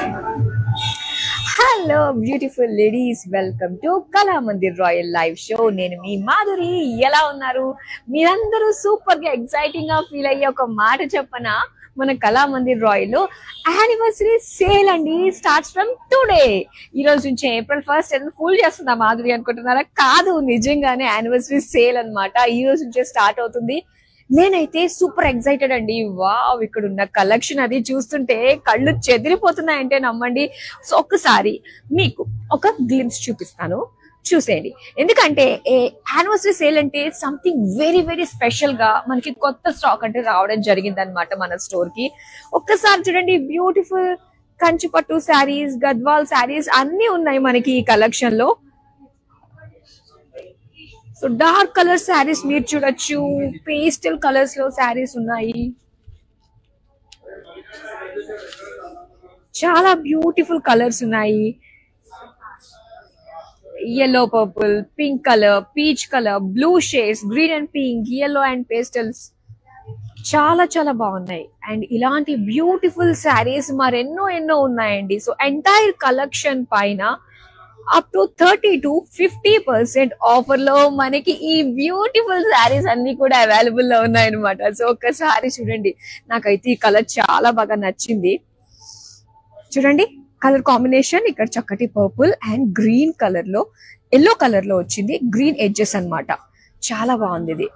Hello beautiful ladies welcome to Kala Mandir royal live show నేను మీ మాధురి ఎలా ఉన్నారు మీరందరూ సూపర్ గా ఎక్సైటింగ్ గా ఫీల్ అయ్యే ఒక మాట చెప్పనా మన కళా మందిర్ రాయల్ లో యానివర్సరీ సేల్ అండి స్టార్ట్స్ ఫ్రమ్ టుడే ఈ రోజు నుంచి ఏప్రిల్ ఫస్ట్ ఫుల్ చేస్తుందా మాధురి అనుకుంటున్నారా కాదు నిజంగానే యానివర్సరీ సేల్ అన్నమాట ఈ రోజు నుంచే స్టార్ట్ అవుతుంది నేనైతే సూపర్ ఎక్సైటెడ్ అండి వావ్ ఇక్కడ ఉన్న కలెక్షన్ అది చూస్తుంటే కళ్ళు చెదిరిపోతున్నాయంటే నమ్మండి సో ఒక్కసారి మీకు ఒక గ్లిమ్స్ చూపిస్తాను చూసేయండి ఎందుకంటే యానివర్సరీ సేల్ అంటే సంథింగ్ వెరీ వెరీ స్పెషల్ గా మనకి కొత్త స్టాక్ అంటే రావడం జరిగింది అనమాట మన స్టోర్ కి ఒక్కసారి చూడండి బ్యూటిఫుల్ కంచిపట్టు శారీస్ గద్వాల్ శారీస్ అన్ని ఉన్నాయి మనకి ఈ కలెక్షన్ లో సో డార్క్ కలర్ శారీస్ మీరు చూడొచ్చు పేస్టల్ కలర్స్ లో శారీస్ ఉన్నాయి చాలా బ్యూటిఫుల్ కలర్స్ ఉన్నాయి yellow purple pink colour peach colour blue shades green and pink yellow and pastels చాలా చాలా బాగున్నాయి అండ్ ఇలాంటి బ్యూటిఫుల్ శారీస్ మరెన్నో ఎన్నో ఉన్నాయండి సో ఎంటైర్ కలెక్షన్ పైన up to thirty to fifty percent offer లో మనకి ఈ బ్యూటిఫుల్ శారీస్ అన్ని కూడా అవైలబుల్ లో ఉన్నాయి అనమాట సో ఒక్కసారి చూడండి నాకైతే ఈ కలర్ చాలా బాగా నచ్చింది చూడండి కలర్ కాంబినేషన్ ఇక్కడ చక్కటి పర్పుల్ అండ్ గ్రీన్ కలర్ లో ఎల్లో కలర్ లో వచ్చింది గ్రీన్ ఎడ్జెస్ అన్నమాట చాలా బాగుంది ఇది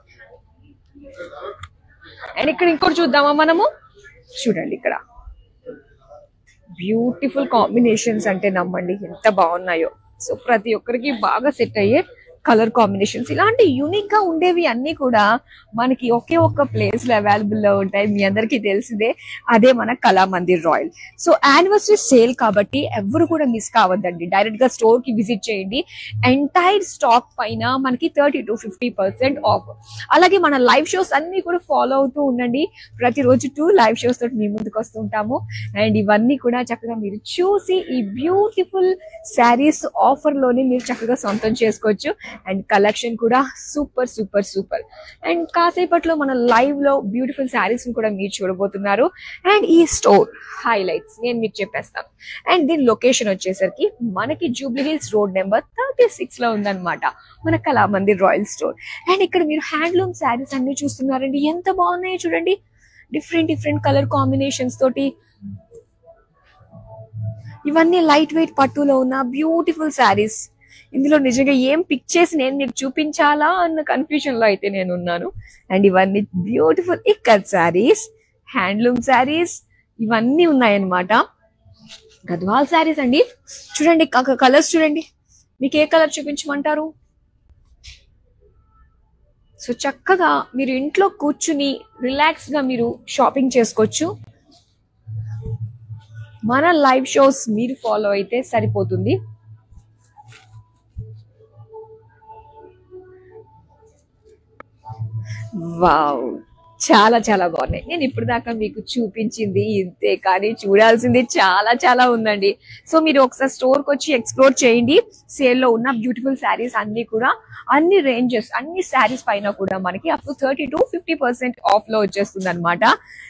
అండ్ ఇక్కడ ఇంకోటి చూద్దామా మనము చూడండి ఇక్కడ బ్యూటిఫుల్ కాంబినేషన్స్ అంటే నమ్మండి ఎంత బాగున్నాయో సో ప్రతి ఒక్కరికి బాగా సెట్ అయ్యే కలర్ కాంబినేషన్స్ ఇలాంటి యూనిక్ గా ఉండేవి అన్ని కూడా మనకి ఒకే ఒక్క ప్లేస్ లో అవైలబుల్ లో ఉంటాయి మీ అందరికీ తెలిసిందే అదే మన Kala Mandir Royal so anniversary sale కాబట్టి ఎవరు కూడా మిస్ కావద్దండి డైరెక్ట్ గా స్టోర్ కి విజిట్ చేయండి ఎంటైర్ స్టాక్ పైన మనకి thirty to fifty percent off అలాగే మన లైవ్ షోస్ అన్ని కూడా ఫాలో అవుతూ ఉండండి ప్రతిరోజు టూ లైవ్ షోస్ తోటి మీ ముందుకు వస్తుంటాము అండ్ ఇవన్నీ కూడా చక్కగా మీరు చూసి ఈ బ్యూటిఫుల్ శారీస్ ఆఫర్ లోనే మీరు చక్కగా సొంతం చేసుకోవచ్చు అండ్ కలెక్షన్ కూడా సూపర్ సూపర్ సూపర్ అండ్ కాసేపట్లో మన లైవ్ లో బ్యూటిఫుల్ శారీస్ కూడా మీరు చూడబోతున్నారు అండ్ ఈ స్టోర్ హైలైట్స్ నేను మీకు చెప్పేస్తాను అండ్ దీని లొకేషన్ వచ్చేసరికి మనకి Jubilee Hills road number thirty six లో ఉందన్నమాట మన కళామందిర్ రాయల్ స్టోర్ అండ్ ఇక్కడ మీరు హ్యాండ్లూమ్ శారీస్ అన్ని చూస్తున్నారండి ఎంత బాగున్నాయో చూడండి డిఫరెంట్ డిఫరెంట్ కలర్ కాంబినేషన్స్ తోటి ఇవన్నీ లైట్ వెయిట్ పట్టులో ఉన్న బ్యూటిఫుల్ శారీస్ ఇందులో నిజంగా ఏం పిక్ చేసి నేను మీకు చూపించాలా అన్న కన్ఫ్యూజన్ లో అయితే నేను ఉన్నాను అండ్ ఇవన్నీ బ్యూటిఫుల్ ఇక్కత్ శారీస్ హ్యాండ్లూమ్ శారీస్ ఇవన్నీ ఉన్నాయన్నమాట గద్వాల్ శారీస్ అండి చూడండి కలర్స్ చూడండి మీకు ఏ కలర్ చూపించమంటారు సో చక్కగా మీరు ఇంట్లో కూర్చుని రిలాక్స్ గా మీరు షాపింగ్ చేసుకోవచ్చు మన లైవ్ షోస్ మీరు ఫాలో అయితే సరిపోతుంది వావ్ చాలా చాలా బాగున్నాయి నేను ఇప్పుడు దాకా మీకు చూపించింది ఇంతే కానీ చూడాల్సింది చాలా చాలా ఉందండి సో మీరు ఒకసారి స్టోర్ కి వచ్చి ఎక్స్ప్లోర్ చేయండి సేల్ లో ఉన్న బ్యూటిఫుల్ శారీస్ అన్ని కూడా అన్ని రేంజెస్ అన్ని శారీస్ పైన కూడా మనకి up to thirty to fifty percent off లో వచ్చేస్తుంది అనమాట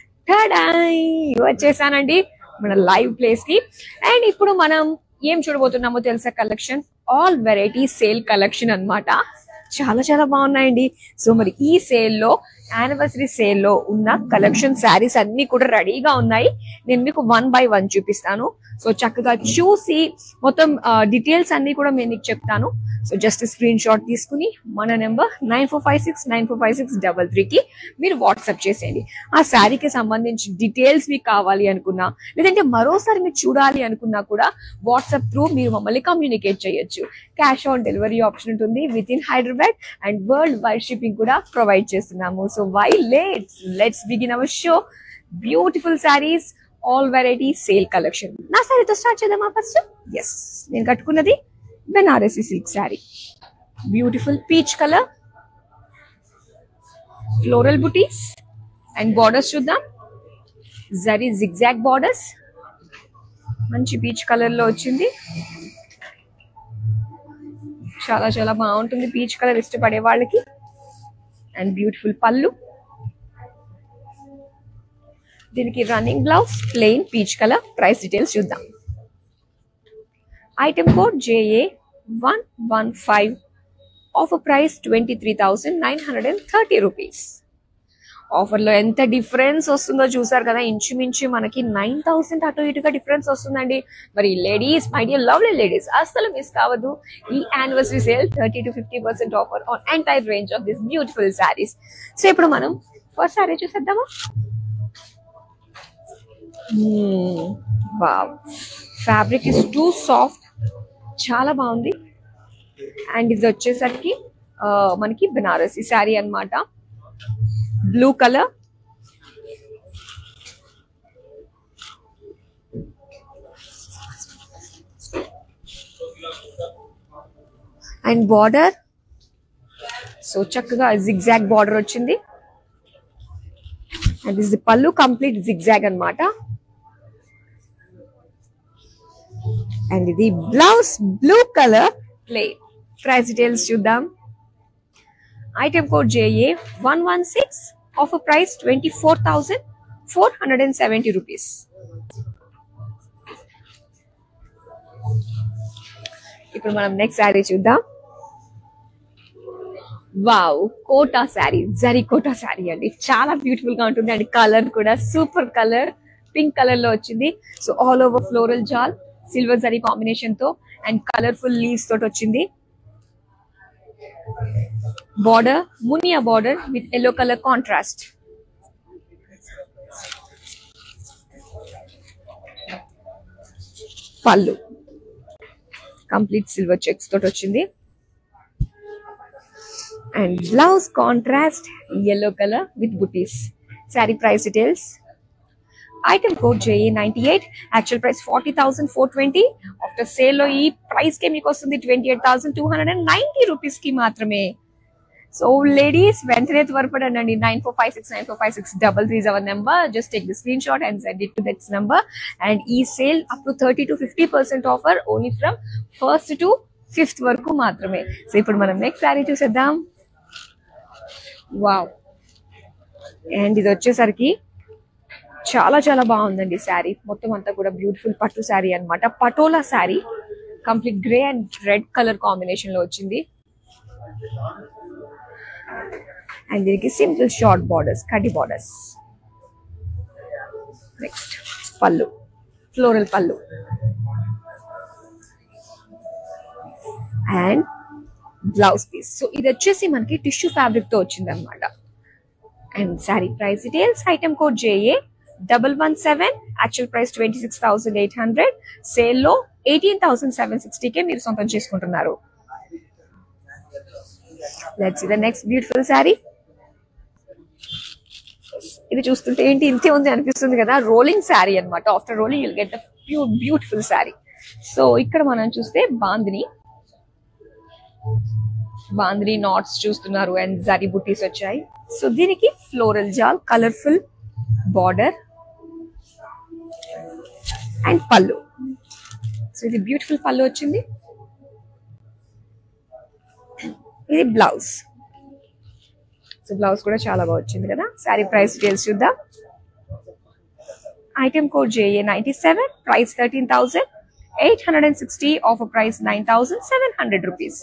వచ్చేసానండి మన లైవ్ ప్లేస్ కి అండ్ ఇప్పుడు మనం ఏం చూడబోతున్నామో తెలుసా collection all variety sale collection అన్నమాట చాలా చాలా బాగున్నాయండి సో మరి ఈ సేల్ లో యానివర్సరీ సేల్ లో ఉన్న కలెక్షన్ శారీస్ అన్ని కూడా రెడీగా ఉన్నాయి నేను మీకు వన్ బై వన్ చూపిస్తాను సో చక్కగా చూసి మొత్తం డీటెయిల్స్ అన్ని కూడా నేను మీకు చెప్తాను సో జస్ట్ స్క్రీన్ షాట్ తీసుకుని మన number nine four five six nine four five six double త్రీకి మీరు వాట్సాప్ చేసేయండి ఆ శారీకి సంబంధించి డీటెయిల్స్ మీకు కావాలి అనుకున్నా లేదంటే మరోసారి మీరు చూడాలి అనుకున్నా కూడా వాట్సాప్ త్రూ మీరు మమ్మల్ని కమ్యూనికేట్ చేయొచ్చు క్యాష్ ఆన్ డెలివరీ ఆప్షన్ ఉంటుంది within Hyderabad and worldwide shipping కూడా ప్రొవైడ్ చేస్తున్నాము so why let's let's begin our show beautiful saris all variety sale collection నా శారీతో స్టార్ట్ చేద్దామా ఫస్ట్ ఎస్ నేను కట్టుకున్నది Banarasi silk sari beautiful peach colour floral butis and borders చూద్దాం zari zigzag borders మంచి peach colour లో వచ్చింది చాలా చాలా బాగుంటుంది పీచ్ కలర్ ఇష్టపడే వాళ్ళకి అండ్ బ్యూటిఫుల్ పళ్ళు దీనికి running blouse plain peach colour price details చూద్దాం item code JA one one five offer price twenty three thousand nine hundred and thirty rupees ఆఫర్లో ఎంత డిఫరెన్స్ వస్తుందో చూసారు కదా ఇంచుమించు మనకి నైన్ థౌసండ్ అటు ఇటుగా డిఫరెన్స్ వస్తుందండి మరి ladies my dear lovely ladies అస్సలు మిస్ కావద్దు ఈ anniversary sale thirty to fifty percent offer on entire range of this beautiful saris so ఇప్పుడు మనం ఫస్ట్ శారీ చూసేద్దామా wow fabric is too soft చాలా బాగుంది అండ్ ఇది వచ్చేసరికి ఆ, మనకి బనారసి శారీ అన్నమాట blue colour and border so చక్కగా జిగ్జాగ్ బార్డర్ వచ్చింది అండ్ ఇది పళ్ళు కంప్లీట్ జిగ్జాగ్ అన్నమాట అండ్ ఇది blouse blue colour plain price details చూద్దాం item code JA one one six offer price twenty four thousand four hundred and seventy rupees ఇప్పుడు మనం next sari చూద్దాం wow Kota sari zari Kota sari అండి చాలా బ్యూటిఫుల్ గా ఉంటుంది అండ్ కలర్ కూడా సూపర్ కలర్ పింక్ కలర్ లో వచ్చింది so all over floral jaal silver zari combination తో అండ్ కలర్ఫుల్ లీవ్స్ తోటి వచ్చింది border muniya border with yellow colour contrast pallu complete silver checks తోటి వచ్చింది and blouse contrast yellow colour with butis sari price details item code JE ninety eight actual price forty thousand four twenty after sale లో ఈ price కి మీకు వస్తుంది twenty eight thousand two hundred and ninety rupees కి మాత్రమే so ladies వెంటనే త్వరపడండి nine four five six nine four five six double three our number just take the screenshot and send it to that's number and ఈ sale up to thirty to fifty percent offer only from first to fifth వరకు మాత్రమే so ఇప్పుడు మనం next sari చూసేద్దాం wow and ఇది వచ్చేసరికి చాలా చాలా బాగుందండి శారీ మొత్తం అంతా కూడా బ్యూటిఫుల్ పట్టు శారీ అన్నమాట Patola sari complete grey and red colour combination లో వచ్చింది అండ్ దీనికి సింపుల్ షార్ట్ బార్డర్స్ కటి borders next pallu floral pallu and blouse piece so ఇది వచ్చేసి మనకి టిష్యూ ఫ్యాబ్రిక్ తో వచ్చింది అనమాట and sari price details item code JA double one seven actual price twenty six thousand eight hundred sale లో ఎయిటీన్ థౌసండ్ సెవెన్ సిక్స్టీకే మీరు సొంతం చేసుకుంటున్నారు let's the next beautiful sari ఇది చూస్తుంటే ఏంటి ఇంతే ఉంది అనిపిస్తుంది కదా రోలింగ్ శారీ అన్నమాట after rolling you'll get the pure beautiful sari so ఇక్కడ మనం చూస్తే బాందిని బాంద్రీ నాట్స్ చూస్తున్నారు అండ్ జరీ బుటీస్ వచ్చాయి సో దీనికి floral jaal colourful border and pallu so ఇది బ్యూటిఫుల్ పళ్ళు వచ్చింది ఇది బ్లౌజ్ సో బ్లౌజ్ కూడా చాలా బాగా వచ్చింది కదా శారీ ప్రైస్ డీటెయిల్స్ చూద్దాం item code JA ninety seven price thirteen thousand eight hundred and sixty offer price nine thousand seven hundred rupees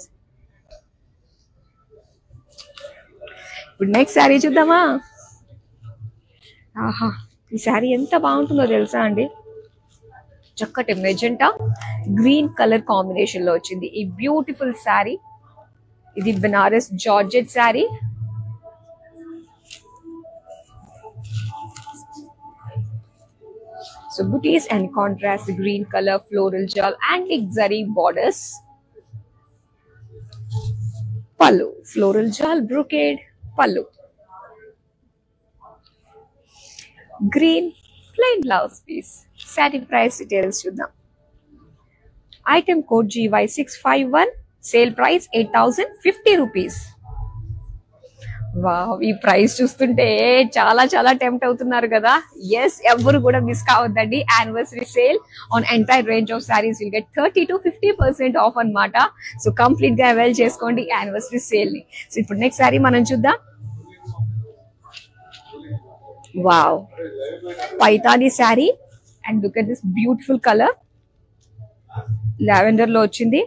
ఇప్పుడు నెక్స్ట్ శారీ చూద్దామా ఆహా ఈ శారీ ఎంత బాగుంటుందో తెలుసా అండి చక్కటి మెజెంటా గ్రీన్ కలర్ కాంబినేషన్ లో వచ్చింది ఈ బ్యూటిఫుల్ శారీ ఇది Banaras georgette sari so booties and contrast green color floral gel antique zari borders pallu floral gel brocade pallu green plain blouse piece satin price details చూద్దాం item code gy651 sale price 8050 rupees wow ఈ price చూస్తుంటే చాలా చాలా tempt అవుతున్నారు కదా yes ఎవరు కూడా miss కావద్దండి anniversary sale on entire range of saris will get thirty to fifty percent off అన్నమాట సో కంప్లీట్ గా అవైల్ చేసుకోండి యానివర్సరీ సేల్ ని సో ఇప్పుడు నెక్స్ట్ సారీ మనం చూద్దాం wow Paithani sari and look at this beautiful colour lavender లో వచ్చింది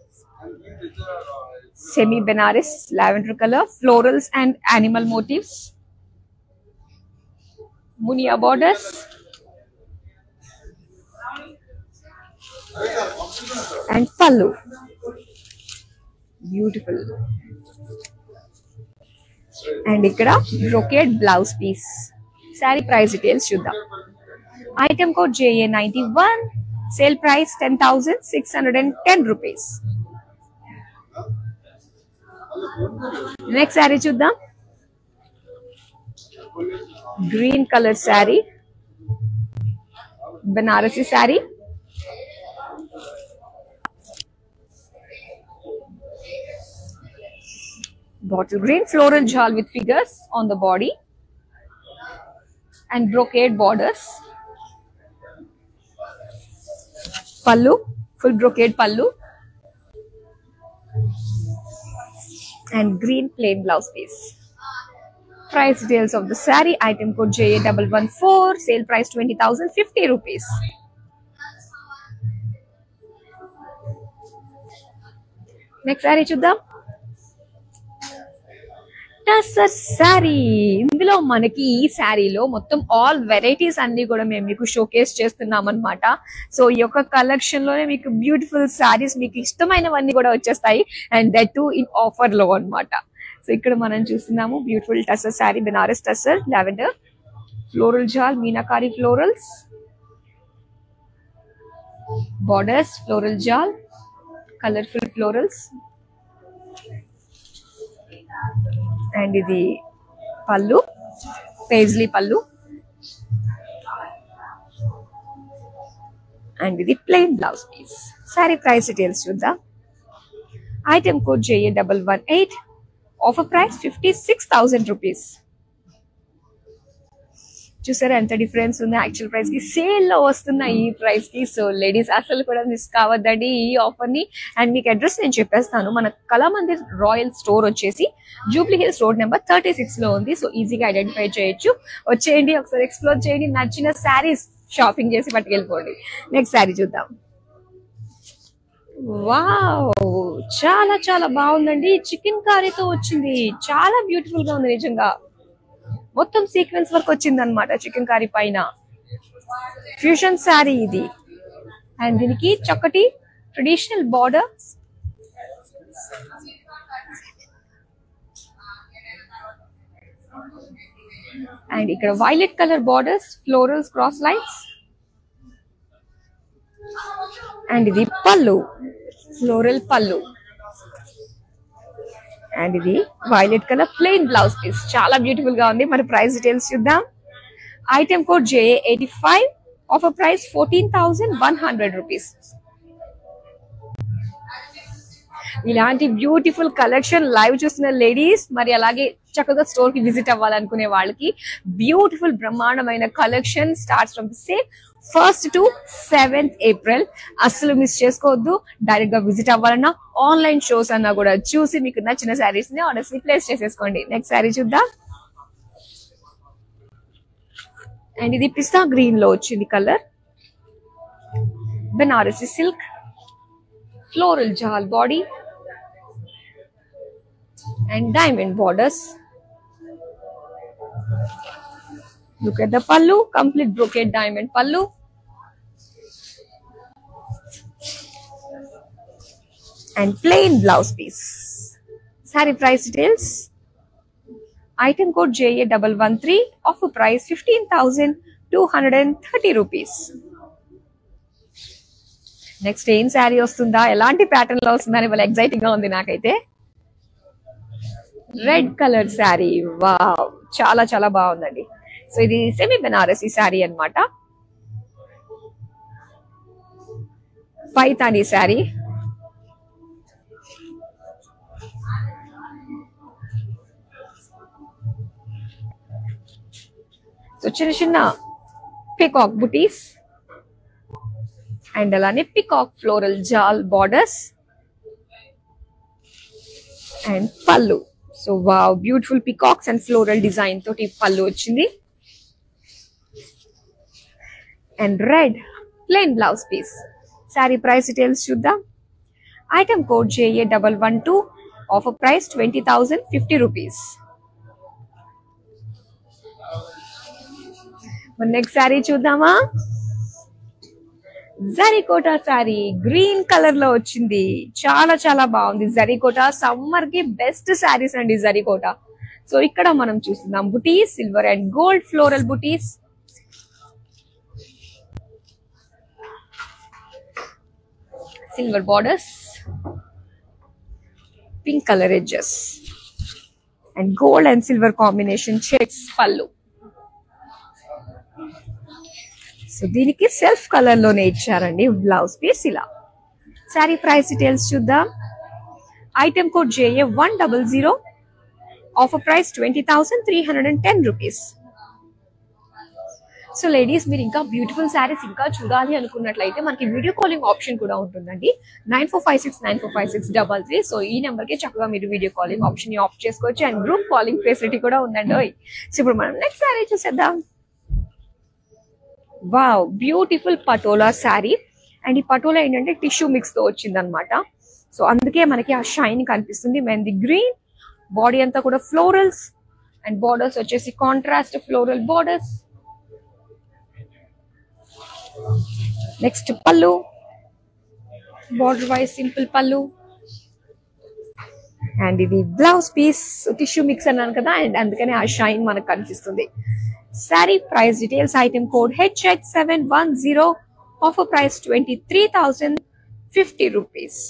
semi Banaras lavender colour florals and animal motifs muniya borders and పల్లు బ్యూటిఫుల్ అండ్ ఇక్కడ brocade blouse piece sari price details చూద్దాం item code JA ninety one sale price ten thousand six hundred and ten rupees next sari చూద్దాం green colour sari Banarasi sari bottle green floral jal with figures on the body and brocade borders pallu full brocade pallu and green plain blouse piece price details of the saree item code ja114 sale price 20050 rupees next sari చూద్దాం టసర్ శారీ ఇందులో మనకి ఈ శారీలో మొత్తం all varieties అన్ని కూడా మేము మీకు షోకేస్ చేస్తున్నాం అనమాట సో ఈ యొక్క కలెక్షన్ లోనే మీకు బ్యూటిఫుల్ శారీస్ మీకు ఇష్టమైనవన్నీ కూడా వచ్చేస్తాయి and that too in offer లో అన్నమాట సో ఇక్కడ మనం చూస్తున్నాము beautiful tussar sari Banaras tussar lavender floral jaal meenakari florals borders floral jaal colourful florals and ఇది పళ్ళు పేజ్లీ పళ్ళు అండ్ ఇది plain blouse piece sari price details చూద్దాం item code JA double one eight offer price fifty six thousand rupees చూసారా ఎంత డిఫరెన్స్ ఉంది యాక్చువల్ ప్రైస్ కి sale లో వస్తున్న ఈ ప్రైస్ కి సో లేడీస్ అసలు కూడా మిస్ కావద్దండి ఈ ఆఫర్ ని అండ్ మీకు అడ్రస్ నేను చెప్పేస్తాను మన కళామందిర్ రాయల్ స్టోర్ వచ్చేసి Jubilee Hills road number thirty six లో ఉంది సో ఈజీగా ఐడెంటిఫై చేయొచ్చు వచ్చేయండి ఒకసారి ఎక్స్ప్లోర్ చేయండి నచ్చిన శారీస్ షాపింగ్ చేసి పట్టుకెళ్ళిపోండి నెక్స్ట్ శారీ చూద్దాం వావ్ చాలా చాలా బాగుందండి చికెన్ కారీతో వచ్చింది చాలా బ్యూటిఫుల్ గా ఉంది నిజంగా మొత్తం సీక్వెన్స్ వర్క్ వచ్చింది అనమాట చికెన్ కర్రీ పైన ఫ్యూషన్ శారీ ఇది అండ్ దీనికి చక్కటి ట్రెడిషనల్ బార్డర్ అండ్ ఇక్కడ violet colour borders florals cross lines and ఇది పళ్ళు ఫ్లోరల్ పళ్ళు అండ్ ఇది violet colour plain blouse piece చాలా బ్యూటిఫుల్ గా ఉంది మరి ప్రైస్ డీటెయిల్స్ చూద్దాం item code J eighty five offer price fourteen thousand one hundred rupees ఇలాంటి beautiful collection live చూస్తున్న ladies మరి అలాగే చక్కగా స్టోర్ కి విజిట్ అవ్వాలనుకునే వాళ్ళకి బ్యూటిఫుల్ బ్రహ్మాండమైన collection starts from the same first to seventh April అస్సలు మిస్ చేసుకోవద్దు డైరెక్ట్ గా విజిట్ అవ్వాలన్నా ఆన్లైన్ షోస్ అన్నా కూడా చూసి మీకు నచ్చిన శారీస్ ని ఆర్డర్స్ ని ప్లేస్ చేసేసుకోండి నెక్స్ట్ శారీ చూద్దాం అండ్ ఇది పిస్తా గ్రీన్ లో వచ్చింది colour Banarasi silk floral jaal body and diamond borders. Look at the pallu, complete brocade diamond pallu. And plain blouse piece. Saree price details. Item code JA113, offer price 15,230 rupees. Next ఏం శారీ వస్తుందా ఎలాంటి pattern లో వస్తుందా అని వాళ్ళ ఎక్సైటింగ్ గా ఉంది నాకైతే రెడ్ కలర్ శారీ వావ్ చాలా చాలా బాగుందండి సో ఇది సెమీ బెనారసి శారీ అన్నమాట పైతానీ శారీ సో చిన్న చిన్న పికాక్ బుటీస్ అండ్ అలానే పికాక్ ఫ్లోరల్ జాల్ borders and pallu so wow beautiful peacocks and floral design తోటి పళ్ళు వచ్చింది and red plain blouse piece sari price details చూద్దాం item code JA double one two offer price twenty thousand fifty rupees next sari చూద్దామా zari kota sari green colour లో వచ్చింది చాలా చాలా బాగుంది zari kota summer కి బెస్ట్ శారీస్ అండి జరీకోటా సో ఇక్కడ మనం చూస్తున్నాం బుటీస్ సిల్వర్ అండ్ గోల్డ్ ఫ్లోరల్ బుటీస్ silver borders pink colour edges and gold and silver combination checks పళ్ళు సో దీనికి సెల్ఫ్ కలర్ లోనే ఇచ్చారండి బ్లౌజ్ పీస్ ఇలా శారీ ప్రైస్ డీటెయిల్స్ చూద్దాం item code JA one double zero offer price twenty thousand three hundred and ten rupees so ladies మీరు ఇంకా beautiful saris ఇంకా చూడాలి అనుకున్నట్లయితే మనకి వీడియో కాలింగ్ ఆప్షన్ కూడా ఉంటుందండి nine four five six nine four five six double three so ఈ number కి చక్కగా మీరు వీడియో కాలింగ్ ఆప్షన్ ఆఫ్ చేసుకోవచ్చు అండ్ గ్రూప్ కాలింగ్ ఫెసిలిటీ కూడా ఉందండి ఓయ్. సో ఇప్పుడు మనం నెక్స్ట్ శారీ చూసేద్దాం wow beautiful patola sari and ఈ పటోలా ఏంటంటే టిష్యూ మిక్స్ తో వచ్చింది అనమాట సో అందుకే మనకి ఆ షైన్ కనిపిస్తుంది మెహందీ గ్రీన్ బాడీ అంతా కూడా ఫ్లోరల్స్ అండ్ బార్డర్స్ వచ్చేసి contrast floral borders next pallu border wise simple pallu and ఇది బ్లౌజ్ పీస్ టిష్యూ మిక్స్ అన్నాను కదా అండ్ అందుకనే ఆ షైన్ మనకు కనిపిస్తుంది sari price details item code HH seven one zero offer price twenty three thousand fifty rupees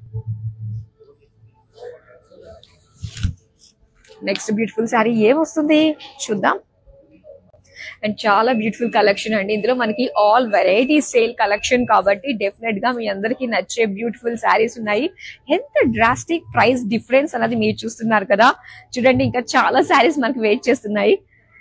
next beautiful sari ఏమొస్తుంది చూద్దాం and చాలా బ్యూటిఫుల్ కలెక్షన్ అండి ఇందులో మనకి ఆల్ వెరైటీ సేల్ కలెక్షన్ కాబట్టి డెఫినెట్ గా మీ అందరికి నచ్చే బ్యూటిఫుల్ శారీస్ ఉన్నాయి ఎంత డ్రాస్టిక్ ప్రైస్ డిఫరెన్స్ అన్నది మీరు చూస్తున్నారు కదా చూడండి ఇంకా చాలా శారీస్ మనకి వెయిట్ చేస్తున్నాయి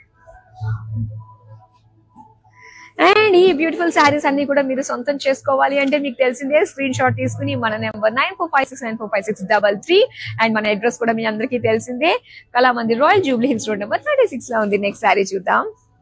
అండ్ ఈ బ్యూటిఫుల్ శారీస్ అన్ని కూడా మీరు సొంతం చేసుకోవాలి అంటే మీకు తెలిసిందే స్క్రీన్ షాట్ తీసుకుని మన number nine four five six nine four five six double three and మన అడ్రస్ కూడా మీ అందరికీ తెలిసిందే Kalamandir Royal Jubilee Hills road number thirty six లో ఉంది నెక్స్ట్ శారీ చూద్దాం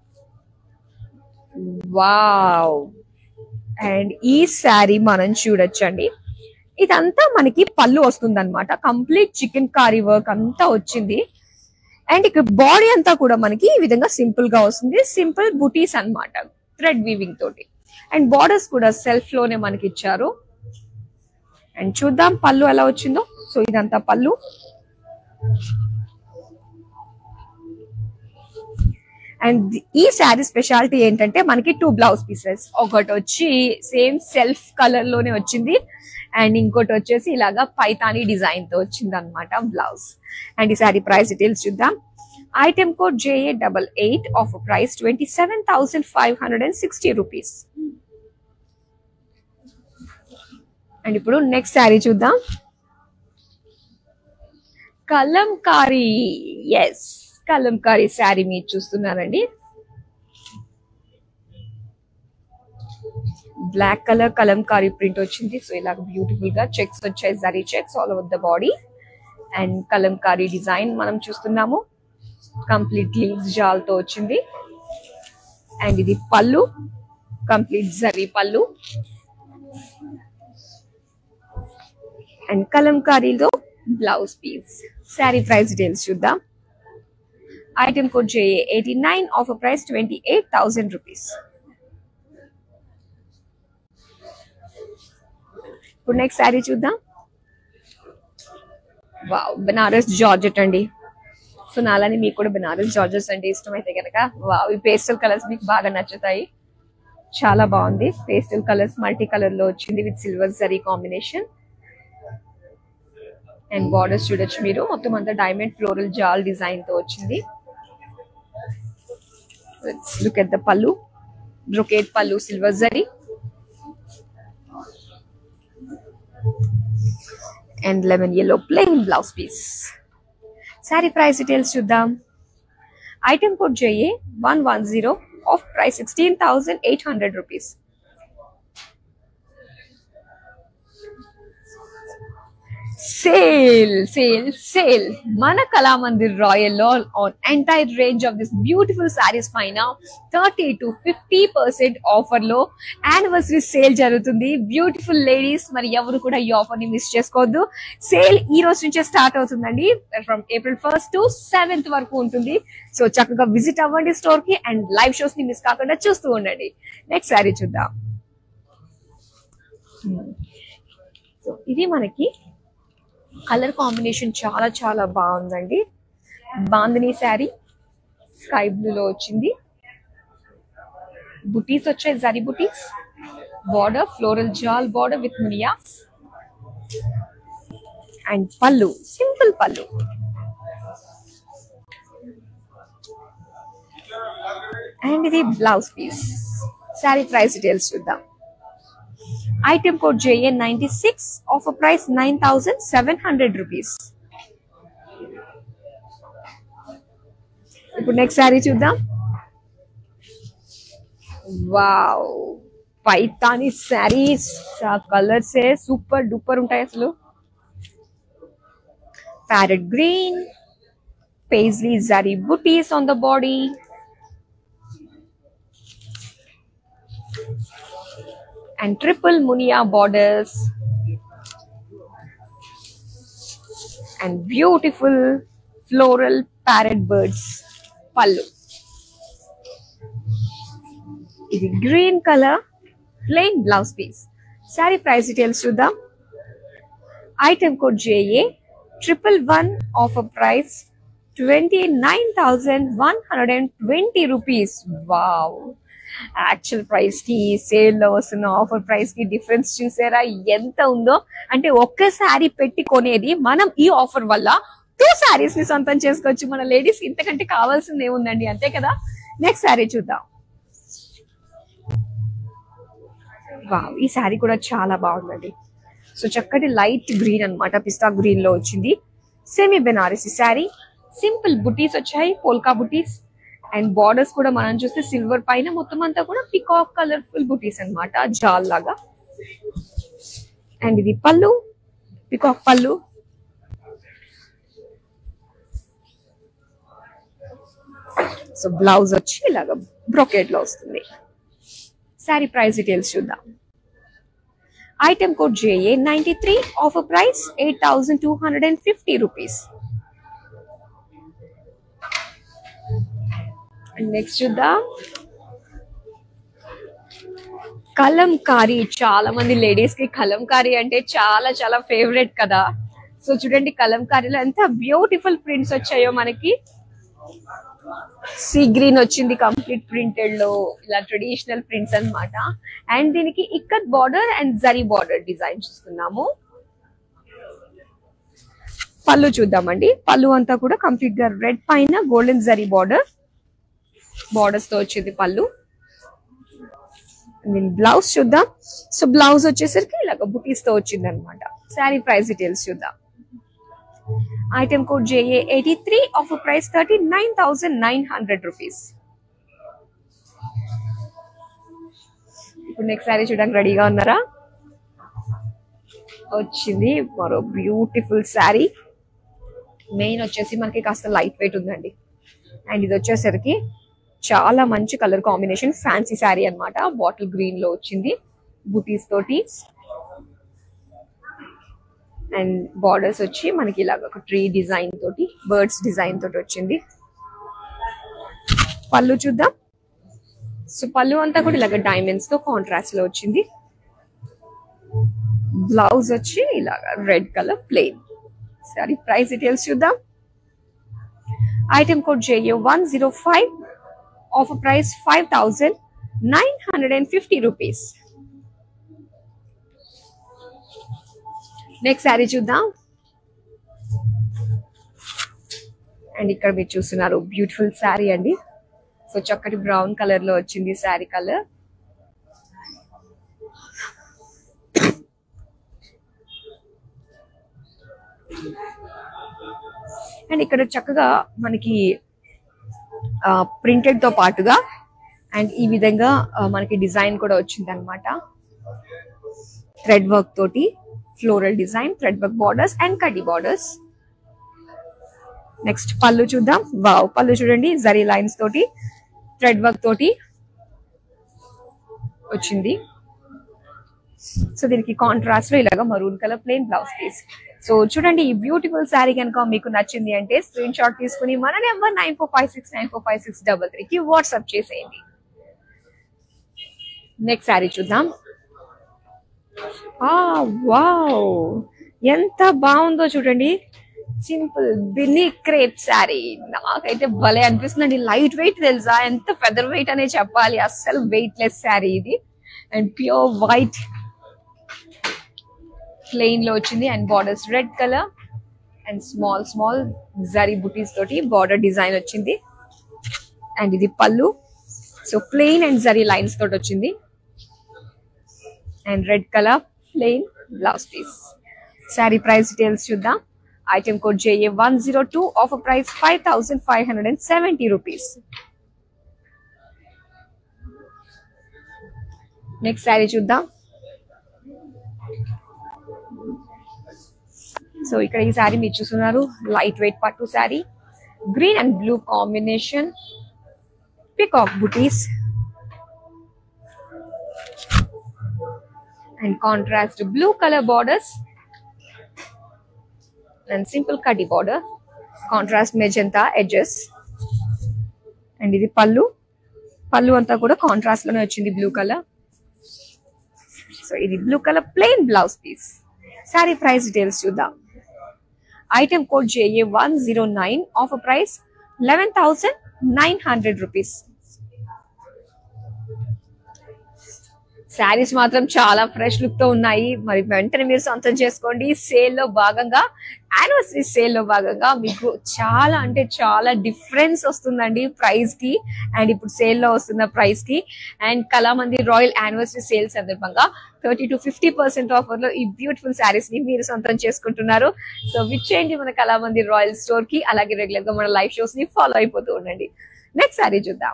వావ్ అండ్ ఈ శారీ మనం చూడొచ్చండి ఇదంతా మనకి పళ్ళు వస్తుంది అనమాట కంప్లీట్ చికెన్ కారీ వర్క్ అంతా వచ్చింది అండ్ ఇక్కడ బాడీ అంతా కూడా మనకి ఈ విధంగా సింపుల్ గా వస్తుంది సింపుల్ బుటీస్ అన్నమాట థ్రెడ్ వీవింగ్ తోటి అండ్ బార్డర్స్ కూడా సెల్ఫ్ లోనే మనకి ఇచ్చారు అండ్ చూద్దాం పళ్ళు ఎలా వచ్చిందో సో ఇదంతా పళ్ళు అండ్ ఈ శారీ స్పెషాలిటీ ఏంటంటే మనకి టూ బ్లౌజ్ పీసెస్ ఒకటి వచ్చి సేమ్ సెల్ఫ్ కలర్ లోనే వచ్చింది అండ్ ఇంకోటి వచ్చేసి ఇలాగా పైతానీ డిజైన్ తో వచ్చింది అనమాట బ్లౌజ్ అండ్ ఈ శారీ ప్రైస్ డీటెయిల్స్ చూద్దాం item code JA double eight off price twenty seven thousand five hundred and sixty rupees and ఇప్పుడు నెక్స్ట్ శారీ చూద్దాం కలంకారీ ఎస్ కలంకారీ శారీ మీరు చూస్తున్నారండి బ్లాక్ కలర్ కలంకారీ ప్రింట్ వచ్చింది సో ఇలా బ్యూటిఫుల్ గా చెక్స్ వచ్చాయి zari checks all over the body and kalamkari design మనం చూస్తున్నాము కంప్లీట్ లీవ్స్ జాల్తో వచ్చింది అండ్ ఇది పళ్ళు కంప్లీట్ జరీ పళ్ళు అండ్ కలంకారీలో blouse piece sari price details చూద్దాం item code JA eighty nine offer price twenty eight thousand rupees ఇప్పుడు నెక్స్ట్ శారీ చూద్దాం వావ్ బనారస్ జార్జెట్ అండి సో నాలని మీకు కూడా బనారస్ జార్జెస్ అంటే ఇష్టం అయితే కనుక వావ్ ఈ పేస్టల్ కలర్స్ మీకు బాగా నచ్చుతాయి చాలా బాగుంది పేస్టల్ కలర్స్ మల్టీ కలర్ లో వచ్చింది with silver zari combination and borders చూడొచ్చు మీరు మొత్తం అంతా డైమండ్ ఫ్లోరల్ జాల్ డిజైన్ తో వచ్చింది look at the pallu brocade pallu silver zari and lemon yellow plain blouse piece sari price details చూద్దాం item code JA one one zero off price sixteen thousand eight hundred rupees sale sale sale మన Kalamandir Royal లో on entire range of this beautiful saris పైన thirty to fifty percent offer లో anniversary sale జరుగుతుంది beautiful ladies మరి ఎవరు కూడా ఈ offer ని మిస్ చేసుకోవద్దు సేల్ ఈ రోజు నుంచే స్టార్ట్ అవుతుందండి from April first to seventh వరకు ఉంటుంది సో చక్కగా విజిట్ అవ్వండి స్టోర్ కి అండ్ లైవ్ షోస్ ని మిస్ కాకుండా చూస్తూ ఉండండి నెక్స్ట్ శారీ చూద్దాం సో ఇది మనకి కలర్ కాంబినేషన్ చాలా చాలా బాగుందండి బాందిని శారీ స్కై బ్లూ లో వచ్చింది బుటీస్ వచ్చాయి zari butis border floral jaal border with munias and pallu simple pallu and ఇది blouse piece sari price details చూద్దాం item code JN ninety six offer price nine thousand seven hundred rupees ఇప్పుడు నెక్స్ట్ శారీ చూద్దాం wow Paithani saris colours super duper ఉంటాయి అసలు parrot green paisley zari butis on the body and triple munia borders and beautiful floral parrot birds pallu ఇది green colour plain blouse piece sari price details చూద్దాం item code JA triple one offer price twenty nine thousand one hundred and twenty rupees wow actual price కి sale లో వస్తున్న offer price కి difference చూసారా ఎంత ఉందో అంటే ఒక్క శారీ పెట్టి కొనేది మనం ఈ ఆఫర్ వల్ల టూ శారీస్ ని సొంతం చేసుకోవచ్చు మన లేడీస్ ఇంతకంటే కావాల్సింది ఏముందండి అంతే కదా నెక్స్ట్ శారీ చూద్దాం వావ్ ఈ శారీ కూడా చాలా బాగుందండి సో చక్కటి లైట్ గ్రీన్ అన్నమాట పిస్తా గ్రీన్ లో వచ్చింది సెమీ బెనారసి శారీ సింపుల్ బుటీస్ వచ్చాయి పోల్కా బుటీస్ అండ్ బార్డర్స్ కూడా మనం చూస్తే సిల్వర్ పైన మొత్తం అంతా కూడా పికాక్ కలర్ఫుల్ బుటీస్ అన్నమాట జాల్ లాగా అండ్ ఇది పళ్ళు పికాక్ పళ్ళు సో బ్లౌజ్ వచ్చి ఇలాగా బ్రొకెట్ లో వస్తుంది శారీ ప్రైస్ డీటెయిల్స్ చూద్దాం item code JA ninety three offer price eight thousand two hundred and fifty rupees next చూద్దాం కలంకారీ చాలా మంది లేడీస్ కి కలంకారీ అంటే చాలా చాలా ఫేవరెట్ కదా సో చూడండి కలంకారీలో ఎంత బ్యూటిఫుల్ ప్రింట్స్ వచ్చాయో మనకి సీ గ్రీన్ వచ్చింది కంప్లీట్ ప్రింటెడ్ లో ఇలా ట్రెడిషనల్ ప్రింట్స్ అన్నమాట అండ్ దీనికి ikkat border and zari border design చూస్తున్నాము పళ్ళు చూద్దామండి పళ్ళు అంతా కూడా కంప్లీట్ గా రెడ్ పైన గోల్డెన్ జరీ బార్డర్ బార్డర్స్ తో వచ్చింది పళ్ళు నేను బ్లౌజ్ చూద్దాం సో బ్లౌజ్ వచ్చేసరికి ఇలాగ బుటీస్ తో వచ్చింది అనమాట శారీ ప్రైస్ డీటెయిల్స్ చూద్దాం item code JA eighty three offer price thirty nine thousand nine hundred rupees ఇప్పుడు నెక్స్ట్ శారీ చూడడానికి రెడీగా ఉన్నారా వచ్చింది మరో బ్యూటిఫుల్ శారీ మెయిన్ వచ్చేసి మనకి కాస్త లైట్ వెయిట్ ఉందండి అండ్ ఇది వచ్చేసరికి చాలా మంచి కలర్ కాంబినేషన్ ఫ్యాన్సీ శారీ అన్నమాట బాటిల్ గ్రీన్ లో వచ్చింది బుటీస్ తోటి అండ్ బార్డర్స్ వచ్చి మనకి ఇలాగ ఒక ట్రీ డిజైన్ తోటి బర్డ్స్ డిజైన్ తోటి వచ్చింది పళ్ళు చూద్దాం సో పళ్ళు అంతా కూడా ఇలాగ డైమండ్స్ తో కాంట్రాస్ట్ లో వచ్చింది బ్లౌజ్ వచ్చి ఇలాగ red colour plain sari price details చూద్దాం item code JA one zero five offer price five thousand nine hundred and fifty rupees next sari చూద్దాం అండ్ ఇక్కడ మీరు చూస్తున్నారు బ్యూటిఫుల్ శారీ అండి సో చక్కటి బ్రౌన్ కలర్ లో వచ్చింది శారీ కలర్ అండ్ ఇక్కడ చక్కగా మనకి ప్రింటెడ్ తో పాటుగా అండ్ ఈ విధంగా ఆ, మనకి డిజైన్ కూడా వచ్చింది అనమాట థ్రెడ్ వర్క్ తోటి floral design thread work borders and కడ్డీ బార్డర్స్ నెక్స్ట్ పళ్ళు చూద్దాం వావ్ పళ్ళు చూడండి జరీ లైన్స్ తోటి థ్రెడ్ వర్క్ తోటి వచ్చింది సో దీనికి కాంట్రాస్ట్ లో ఇలాగా maroon colour plain blouse piece so చూడండి ఈ బ్యూటిఫుల్ శారీ కనుక మీకు నచ్చింది అంటే స్క్రీన్ షాట్ తీసుకుని మన number nine four five six nine four five six double త్రీకి వాట్సాప్ చేసేయండి నెక్స్ట్ శారీ చూద్దాం వావ్ ఎంత బాగుందో చూడండి సింపుల్ బిన్నీ క్రేప్ శారీ నాకైతే భలే అనిపిస్తుందండి లైట్ వెయిట్ తెలుసా ఎంత ఫెదర్ వెయిట్ అనే చెప్పాలి అస్సలు వెయిట్ లెస్ శారీ ఇది అండ్ ప్యూర్ వైట్ ప్లెయిన్ లో వచ్చింది and borders red colour and small small zari butis తోటి బార్డర్ డిజైన్ వచ్చింది అండ్ ఇది pallu so plain and zari lines తోటి వచ్చింది and red colour plain blouse piece sari price details చూద్దాం item code JA one zero two offer price five thousand five hundred and seventy rupees next sari చూద్దాం so ఇక్కడ ఈ శారీ మీరు చూస్తున్నారు లైట్ వెయిట్ పట్టు sari green and blue combination peacock butis and contrast blue colour borders and simple కడ్డీ border contrast magenta edges and ఇది పళ్ళు పళ్ళు అంతా కూడా కాంట్రాస్ట్ లోనే వచ్చింది బ్లూ కలర్ సో ఇది blue colour plain blouse piece sari price details చూద్దాం item code JA one zero nine offer price eleven thousand nine hundred rupees saris మాత్రం చాలా ఫ్రెష్ లుక్ తో ఉన్నాయి మరి వెంటనే మీరు సొంతం చేసుకోండి సేల్ లో భాగంగా యానివర్సరీ సేల్ లో భాగంగా మీకు చాలా అంటే చాలా డిఫరెన్స్ వస్తుందండి ప్రైస్ కి అండ్ ఇప్పుడు సేల్ లో వస్తున్న ప్రైస్ కి and Kalamandir Royal anniversary sale సందర్భంగా thirty to fifty percent offer లో ఈ బ్యూటిఫుల్ శారీస్ ని మీరు సొంతం చేసుకుంటున్నారు సో విచ్చేయండి మన కళామంది రాయల్ స్టోర్ కి అలాగే రెగ్యులర్ గా మన లైవ్ షోస్ ని ఫాలో అయిపోతూ ఉండండి నెక్స్ట్ శారీ చూద్దాం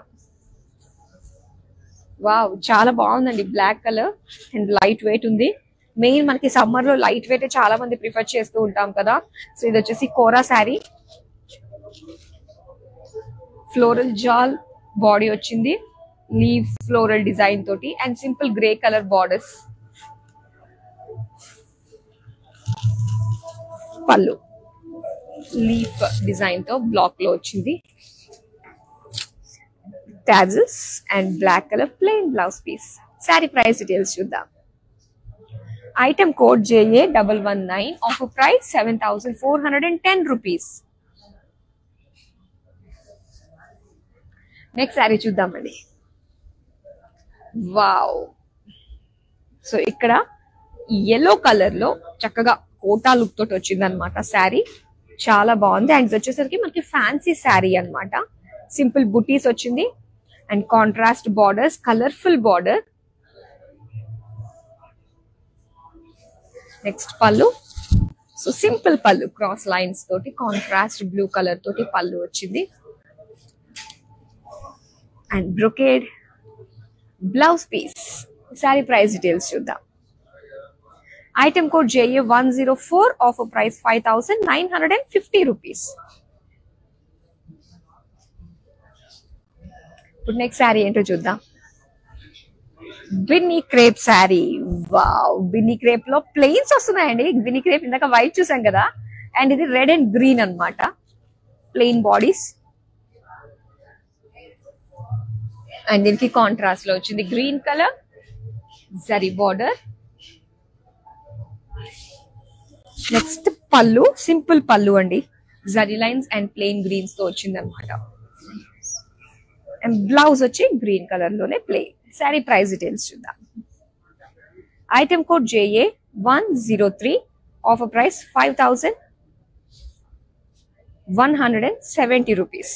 వావ్ చాలా బాగుందండి black colour and light weight ఉంది మెయిన్ మనకి సమ్మర్ లో లైట్ వెయిట్ చాలా మంది ప్రిఫర్ చేస్తూ ఉంటాం కదా సో ఇది వచ్చేసి కోరా శారీ ఫ్లోరల్ జాల్ బాడీ వచ్చింది లీవ్ ఫ్లోరల్ డిజైన్ తోటి and simple grey colour borders pallu leaf design తో బ్లాక్ లో వచ్చింది టాజెస్ and black colour plain blouse piece sari price details చూద్దాం item code JA double one nine offer price seven thousand four hundred and ten rupees next sari చూద్దామండి wow so ఇక్కడ yellow colour లో చక్కగా quota look తోటి వచ్చింది అనమాట శారీ చాలా బాగుంది అండ్ ఇది వచ్చేసరికి మనకి ఫ్యాన్సీ శారీ అన్నమాట సింపుల్ బుటీస్ వచ్చింది and contrast borders colourful border next pallu so simple pallu cross lines తోటి కాంట్రాస్ట్ బ్లూ కలర్ తోటి పళ్ళు వచ్చింది and brocade blouse piece sari price details చూద్దాం item code JA one zero four offer price five thousand nine hundred and fifty rupees ఇప్పుడు next sari ఏంటో చూద్దాం Binny crepe sari wow Binny crepe లో plains వస్తున్నాయండి Binny crepe ఇందాక white చూసాం కదా and ఇది రెడ్ అండ్ గ్రీన్ అన్నమాట ప్లెయిన్ బాడీస్ అండ్ దీనికి కాంట్రాస్ట్ లో వచ్చింది green colour zari border next pallu simple pallu అండి zari lines and plain greens తో వచ్చింది అనమాట అండ్ బ్లౌజ్ వచ్చి గ్రీన్ కలర్ లోనే ప్లెయిన్ శారీ ప్రైస్ డీటెయిల్స్ చూద్దాం item code JA one zero three offer price five thousand one hundred and seventy rupees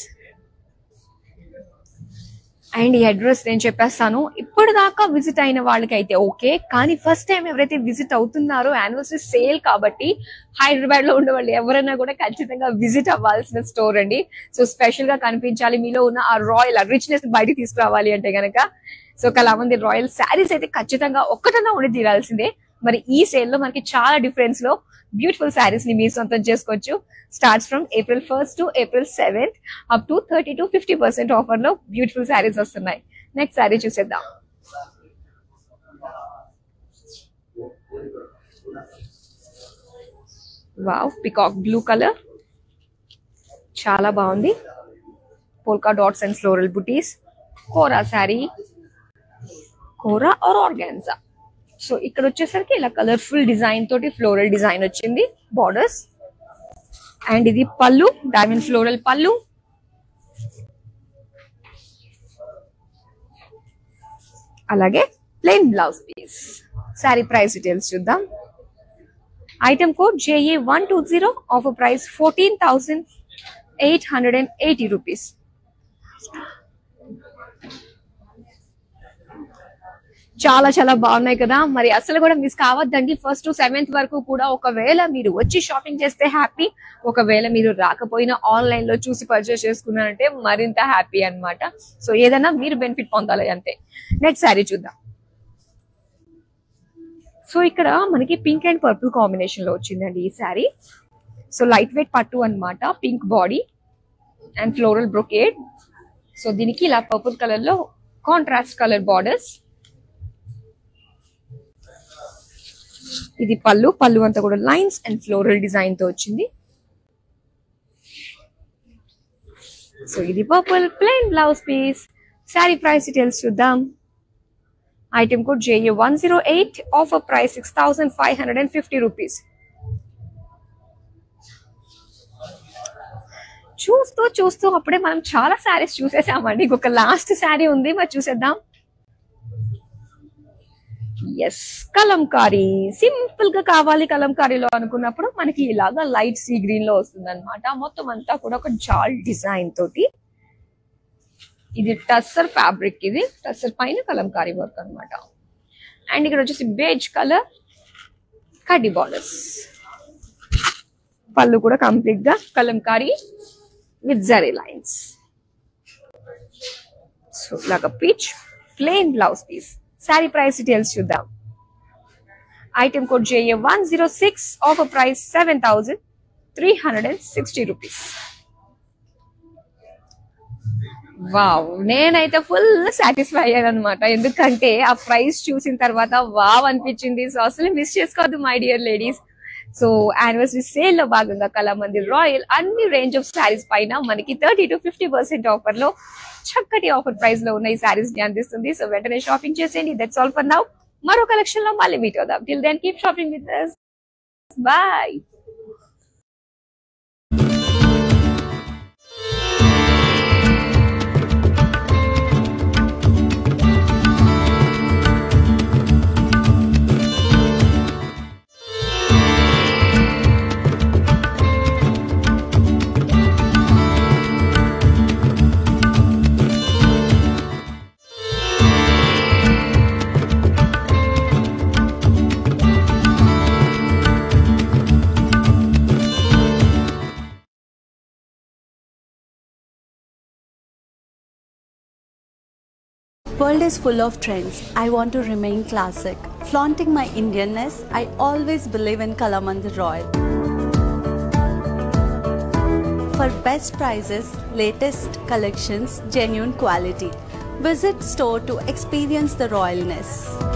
and ఈ address నేను చెప్పేస్తాను ఇప్పటిదాకా విజిట్ అయిన వాళ్ళకైతే ఓకే కానీ ఫస్ట్ టైం ఎవరైతే విజిట్ అవుతున్నారో యానివర్సరీ సేల్ కాబట్టి హైదరాబాద్ లో ఉండే వాళ్ళు ఎవరైనా కూడా ఖచ్చితంగా విజిట్ అవ్వాల్సిన స్టోర్ అండి సో స్పెషల్ గా కనిపించాలి మీలో ఉన్న ఆ రాయల్ రిచ్నెస్ బయటికి తీసుకురావాలి అంటే గనక సో కలామంది రాయల్ శారీస్ అయితే ఖచ్చితంగా ఒక్కటన్నా ఉండి తీరాల్సిందే మరి ఈ సేల్ లో మనకి చాలా డిఫరెన్స్ లో బ్యూటిఫుల్ శారీస్ ని మీరు సొంతం చేసుకోవచ్చు starts from April first to April seventh up to thirty to fifty percent offer లో బ్యూటిఫుల్ శారీస్ వస్తున్నాయి నెక్స్ట్ శారీ చూసేద్దాం వావ్ పికాక్ బ్లూ కలర్ చాలా బాగుంది polka dots and floral butis kora sari kora or organza so ఇక్కడ వచ్చేసరికి ఇలా కలర్ఫుల్ డిజైన్ తోటి ఫ్లోరల్ డిజైన్ వచ్చింది బార్డర్స్ అండ్ ఇది పళ్ళు డైమండ్ ఫ్లోరల్ పళ్ళు అలాగే plain blouse piece sari price details చూద్దాం item code JA one two zero offer price fourteen thousand eight hundred and eighty rupees చాలా చాలా బాగున్నాయి కదా మరి అసలు కూడా మిస్ కావద్దండి ఫస్ట్ టు సెవెంత్ వరకు కూడా ఒకవేళ మీరు వచ్చి షాపింగ్ చేస్తే హ్యాపీ ఒకవేళ మీరు రాకపోయినా ఆన్లైన్ లో చూసి పర్చేస్ చేసుకున్నారంటే మరింత హ్యాపీ అన్నమాట సో ఏదైనా మీరు బెనిఫిట్ పొందాలి అంతే నెక్స్ట్ శారీ చూద్దాం సో ఇక్కడ మనకి పింక్ అండ్ పర్పుల్ కాంబినేషన్ లో వచ్చిందండి ఈ శారీ సో లైట్ వెయిట్ పట్టు అన్నమాట pink body and floral brocade so దీనికి ఇలా పర్పుల్ కలర్ లో కాంట్రాస్ట్ కలర్ బార్డర్స్ ఇది పళ్ళు పళ్ళు అంతా కూడా లైన్స్ అండ్ ఫ్లోరల్ డిజైన్ తో వచ్చింది సో ఇది purple plain blouse piece sari price details చూద్దాం item code JA one zero eight offer price six thousand five hundred and fifty rupees చూస్తూ చూస్తూ అప్పుడే మనం చాలా శారీస్ చూసేసామండి ఇంకొక లాస్ట్ శారీ ఉంది మరి చూసేద్దాం ఎస్ కలంకారీ సింపుల్ గా కావాలి కలంకారీలో అనుకున్నప్పుడు మనకి ఇలాగా లైట్ సీ గ్రీన్ లో వస్తుంది అనమాట మొత్తం అంతా కూడా ఒక జాల్ డిజైన్ తోటి ఇది టస్సర్ ఫ్యాబ్రిక్ ఇది టస్సర్ పైన కలంకారీ వర్క్ అన్నమాట అండ్ ఇక్కడ వచ్చేసి బేజ్ కలర్ కడ్డీ బార్డర్స్ పళ్ళు కూడా కంప్లీట్ గా kalamkari with zari lines so ఇలాగ peach plain blouse piece sari price details చూద్దాం item code JA one zero six offer price seven thousand three hundred and sixty rupees wow నేనైతే ఫుల్ సాటిస్ఫై అయ్యాను అనమాట ఎందుకంటే ఆ ప్రైస్ చూసిన తర్వాత వావ్ అనిపించింది సో అసలు మిస్ చేసుకోవద్దు my dear ladies so anniversary sale లో భాగంగా కళామంది రాయల్ అన్ని రేంజ్ ఆఫ్ శారీస్ పైన మనకి thirty to fifty percent offer లో చక్కటి ఆఫర్ ప్రైస్ లో ఉన్న ఈ శారీస్ ని అందిస్తుంది సో వెంటనే షాపింగ్ చేసేయండి దట్స్ ఆల్ ఫర్ నౌ మరో కలెక్షన్ లో మళ్ళీ మీట్ అవుదాం till then keep shopping with bye World is full of trends. I want to remain classic. Flaunting my Indianness, I always believe in Kalamandir Royal. For best prices, latest collections, genuine quality. Visit store to experience the royalness.